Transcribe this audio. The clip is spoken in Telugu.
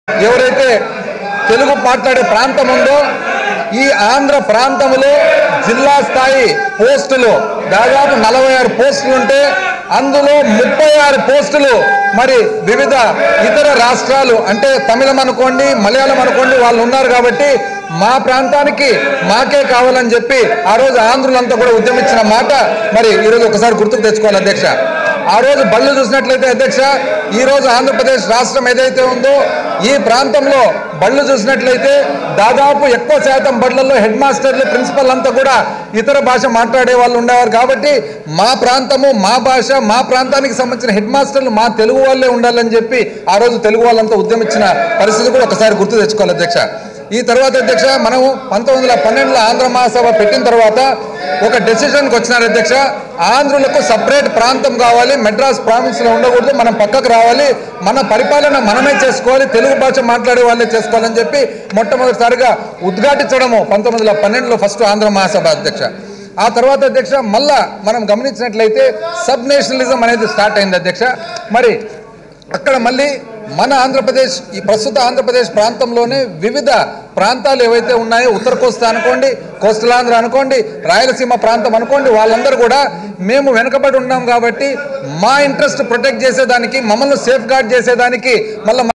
ఎవరైతే తెలుగు మాట్లాడే ప్రాంతం ఉందో ఈ ఆంధ్ర ప్రాంతంలో జిల్లా స్థాయి పోస్టులు దాదాపు నలభై ఆరు పోస్టులు ఉంటే అందులో ముప్పై ఆరు పోస్టులు మరి వివిధ ఇతర రాష్ట్రాలు అంటే తమిళం అనుకోండి మలయాళం అనుకోండి వాళ్ళు ఉన్నారు కాబట్టి మా ప్రాంతానికి మాకే కావాలని చెప్పి ఆ రోజు ఆంధ్రులంతా కూడా ఉద్యమించిన మాట మరి ఈరోజు ఒకసారి గుర్తుకు తెచ్చుకోవాలి అధ్యక్ష ఆ రోజు బళ్ళు చూసినట్లయితే అధ్యక్ష ఈ రోజు ఆంధ్రప్రదేశ్ రాష్ట్రం ఏదైతే ఉందో ఈ ప్రాంతంలో బళ్ళు చూసినట్లయితే దాదాపు ఎక్కువ శాతం బళ్ళల్లో హెడ్ మాస్టర్లు ప్రిన్సిపల్ అంతా కూడా ఇతర భాష మాట్లాడే వాళ్ళు ఉండేవారు కాబట్టి మా ప్రాంతము మా భాష మా ప్రాంతానికి సంబంధించిన హెడ్ మాస్టర్లు మా తెలుగు వాళ్ళే ఉండాలని చెప్పి ఆ రోజు తెలుగు వాళ్ళంతా ఉద్యమించిన పరిస్థితి కూడా ఒకసారి గుర్తు తెచ్చుకోవాలి అధ్యక్ష ఈ తర్వాత అధ్యక్ష మనం పంతొమ్మిది వందల పన్నెండులో ఆంధ్ర మహాసభ పెట్టిన తర్వాత ఒక డెసిషన్కి వచ్చినారు అధ్యక్ష ఆంధ్రులకు సపరేట్ ప్రాంతం కావాలి మెడ్రాస్ ప్రావిన్స్లో ఉండకూడదు మనం పక్కకు రావాలి మన పరిపాలన మనమే చేసుకోవాలి తెలుగు భాష మాట్లాడే వాళ్ళే చేసుకోవాలని చెప్పి మొట్టమొదటిసారిగా ఉద్ఘాటించడము పంతొమ్మిది వందల పన్నెండులో ఫస్ట్ ఆంధ్ర మహాసభ అధ్యక్ష ఆ తర్వాత అధ్యక్ష మళ్ళా మనం గమనించినట్లయితే సబ్ నేషనలిజం అనేది స్టార్ట్ అయింది అధ్యక్ష మరి అక్కడ మళ్ళీ మన ఆంధ్రప్రదేశ్ ఈ ప్రస్తుత ఆంధ్రప్రదేశ్ ప్రాంతంలోనే వివిధ ప్రాంతాలు ఏవైతే ఉన్నాయో ఉత్తర కోస్తా అనుకోండి కోస్తలాంధ్ర అనుకోండి రాయలసీమ ప్రాంతం అనుకోండి వాళ్ళందరూ కూడా మేము వెనుకబడి ఉన్నాం కాబట్టి మా ఇంట్రెస్ట్ ప్రొటెక్ట్ చేసేదానికి మమ్మల్ని సేఫ్ గార్డ్ చేసేదానికి మళ్ళీ